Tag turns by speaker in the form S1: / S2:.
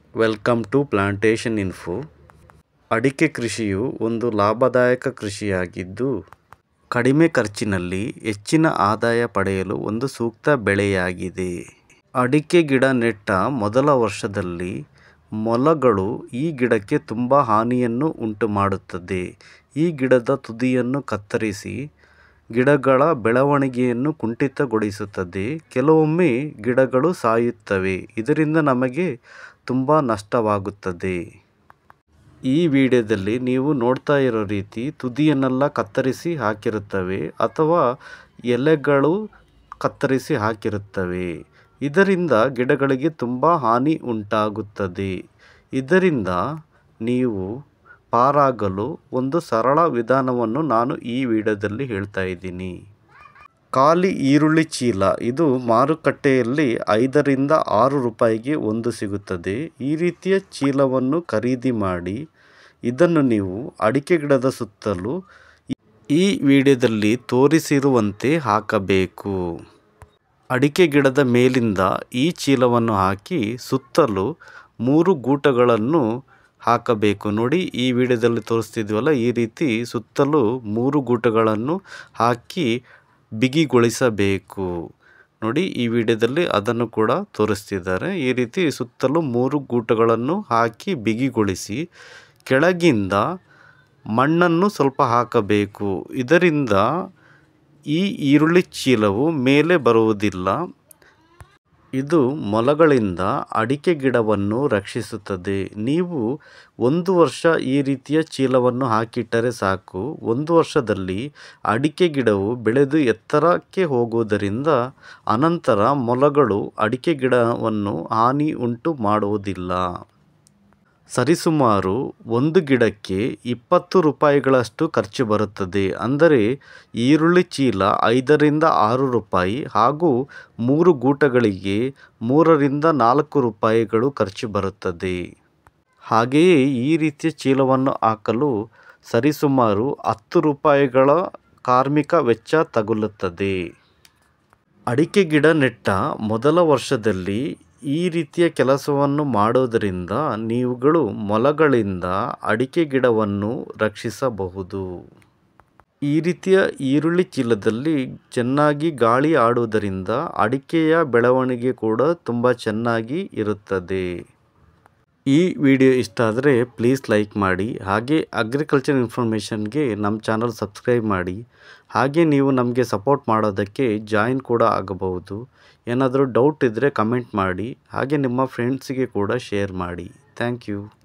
S1: welcome to plantation info ಅಡಿಕೆ ಕೃಷಿಯು ಒಂದು ಲಾಭದಾಯಕ ಕೃಷಿಯಾಗಿದ್ದು ಕಡಿಮೆ ಖರ್ಚಿನಲ್ಲಿ ಹೆಚ್ಚಿನ ಆದಾಯ ಪಡೆಯಲು ಒಂದು ಸೂಕ್ತ ಬೆಳೆಯಾಗಿದೆ ಅಡಿಕೆ ಗಿಡ ನೆಟ್ಟ ಮೊದಲ ವರ್ಷದಲ್ಲಿ ಮೊಲಗಳು ಈ ಗಿಡಕ್ಕೆ ತುಂಬ ಹಾನಿಯನ್ನು ಉಂಟು ಮಾಡುತ್ತದೆ ಈ ಗಿಡದ ತುದಿಯನ್ನು ಕತ್ತರಿಸಿ ಗಿಡಗಳ ಬೆಳವಣಿಗೆಯನ್ನು ಕುಂಠಿತಗೊಳಿಸುತ್ತದೆ ಕೆಲವೊಮ್ಮೆ ಗಿಡಗಳು ಸಾಯುತ್ತವೆ ಇದರಿಂದ ನಮಗೆ ತುಂಬ ನಷ್ಟವಾಗುತ್ತದೆ ಈ ವಿಡಿಯೋದಲ್ಲಿ ನೀವು ನೋಡ್ತಾ ಇರೋ ರೀತಿ ತುದಿಯನ್ನೆಲ್ಲ ಕತ್ತರಿಸಿ ಹಾಕಿರುತ್ತವೆ ಅಥವಾ ಎಲೆಗಳು ಕತ್ತರಿಸಿ ಹಾಕಿರುತ್ತವೆ ಇದರಿಂದ ಗಿಡಗಳಿಗೆ ತುಂಬ ಹಾನಿ ಉಂಟಾಗುತ್ತದೆ ಇದರಿಂದ ನೀವು ಪಾರಾಗಲು ಒಂದು ಸರಳ ವಿಧಾನವನ್ನು ನಾನು ಈ ವಿಡಿಯೋದಲ್ಲಿ ಹೇಳ್ತಾ ಇದ್ದೀನಿ ಖಾಲಿ ಈರುಳ್ಳಿ ಚೀಲ ಇದು ಮಾರುಕಟ್ಟೆಯಲ್ಲಿ ಐದರಿಂದ ಆರು ರೂಪಾಯಿಗೆ ಒಂದು ಸಿಗುತ್ತದೆ ಈ ರೀತಿಯ ಚೀಲವನ್ನು ಖರೀದಿ ಮಾಡಿ ಇದನ್ನು ನೀವು ಅಡಿಕೆ ಗಿಡದ ಸುತ್ತಲೂ ಈ ವಿಡಿಯೋದಲ್ಲಿ ತೋರಿಸಿರುವಂತೆ ಹಾಕಬೇಕು ಅಡಿಕೆ ಗಿಡದ ಮೇಲಿಂದ ಈ ಚೀಲವನ್ನು ಹಾಕಿ ಸುತ್ತಲೂ ಮೂರು ಗೂಟಗಳನ್ನು ಹಾಕಬೇಕು ನೋಡಿ ಈ ವಿಡಿಯೋದಲ್ಲಿ ತೋರಿಸ್ತಿದ್ವಲ್ಲ ಈ ರೀತಿ ಸುತ್ತಲೂ ಮೂರು ಗೂಟಗಳನ್ನು ಹಾಕಿ ಬಿಗಿಗೊಳಿಸಬೇಕು ನೋಡಿ ಈ ವಿಡಿಯೋದಲ್ಲಿ ಅದನ್ನು ಕೂಡ ತೋರಿಸ್ತಿದ್ದಾರೆ ಈ ರೀತಿ ಸುತ್ತಲೂ ಮೂರು ಗೂಟಗಳನ್ನು ಹಾಕಿ ಬಿಗಿಗೊಳಿಸಿ ಕೆಳಗಿಂದ ಮಣ್ಣನ್ನು ಸ್ವಲ್ಪ ಹಾಕಬೇಕು ಇದರಿಂದ ಈ ಈರುಳ್ಳಿ ಚೀಲವು ಮೇಲೆ ಬರುವುದಿಲ್ಲ ಇದು ಮೊಲಗಳಿಂದ ಅಡಿಕೆ ಗಿಡವನ್ನು ರಕ್ಷಿಸುತ್ತದೆ ನೀವು ಒಂದು ವರ್ಷ ಈ ರೀತಿಯ ಚೀಲವನ್ನು ಹಾಕಿಟ್ಟರೆ ಸಾಕು ಒಂದು ವರ್ಷದಲ್ಲಿ ಅಡಿಕೆ ಗಿಡವು ಬೆಳೆದು ಎತ್ತರಕ್ಕೆ ಹೋಗುವುದರಿಂದ ಅನಂತರ ಮೊಲಗಳು ಅಡಿಕೆ ಗಿಡವನ್ನು ಹಾನಿ ಉಂಟು ಮಾಡುವುದಿಲ್ಲ ಸರಿಸುಮಾರು ಒಂದು ಗಿಡಕ್ಕೆ ಇಪ್ಪತ್ತು ರೂಪಾಯಿಗಳಷ್ಟು ಖರ್ಚು ಬರುತ್ತದೆ ಅಂದರೆ ಈರುಳ್ಳಿ ಚೀಲ ಐದರಿಂದ ಆರು ರೂಪಾಯಿ ಹಾಗೂ ಮೂರು ಗೂಟಗಳಿಗೆ ಮೂರರಿಂದ ನಾಲ್ಕು ರೂಪಾಯಿಗಳು ಖರ್ಚು ಬರುತ್ತದೆ ಹಾಗೆಯೇ ಈ ರೀತಿಯ ಚೀಲವನ್ನು ಹಾಕಲು ಸರಿಸುಮಾರು ಹತ್ತು ರೂಪಾಯಿಗಳ ಕಾರ್ಮಿಕ ವೆಚ್ಚ ತಗುಲುತ್ತದೆ ಅಡಿಕೆ ಗಿಡ ನೆಟ್ಟ ಮೊದಲ ವರ್ಷದಲ್ಲಿ ಈ ರೀತಿಯ ಕೆಲಸವನ್ನು ಮಾಡೋದರಿಂದ ನೀವುಗಳು ಮೊಲಗಳಿಂದ ಅಡಿಕೆ ಗಿಡವನ್ನು ರಕ್ಷಿಸಬಹುದು ಈ ರೀತಿಯ ಈರುಳ್ಳಿ ಚೀಲದಲ್ಲಿ ಚೆನ್ನಾಗಿ ಗಾಳಿ ಆಡುವುದರಿಂದ ಅಡಿಕೆಯ ಬೆಳವಣಿಗೆ ಕೂಡ ತುಂಬ ಚೆನ್ನಾಗಿ ಇರುತ್ತದೆ ಈ ವಿಡಿಯೋ ಇಷ್ಟ ಆದರೆ ಪ್ಲೀಸ್ ಲೈಕ್ ಮಾಡಿ ಹಾಗೆ ಅಗ್ರಿಕಲ್ಚರ್ ಇನ್ಫಾರ್ಮೇಷನ್ಗೆ ನಮ್ಮ ಚಾನಲ್ ಸಬ್ಸ್ಕ್ರೈಬ್ ಮಾಡಿ ಹಾಗೆ ನೀವು ನಮಗೆ ಸಪೋರ್ಟ್ ಮಾಡೋದಕ್ಕೆ ಜಾಯಿನ್ ಕೂಡ ಆಗಬಹುದು ಏನಾದರೂ ಡೌಟ್ ಇದ್ದರೆ ಕಮೆಂಟ್ ಮಾಡಿ ಹಾಗೆ ನಿಮ್ಮ ಫ್ರೆಂಡ್ಸಿಗೆ ಕೂಡ ಶೇರ್ ಮಾಡಿ ಥ್ಯಾಂಕ್ ಯು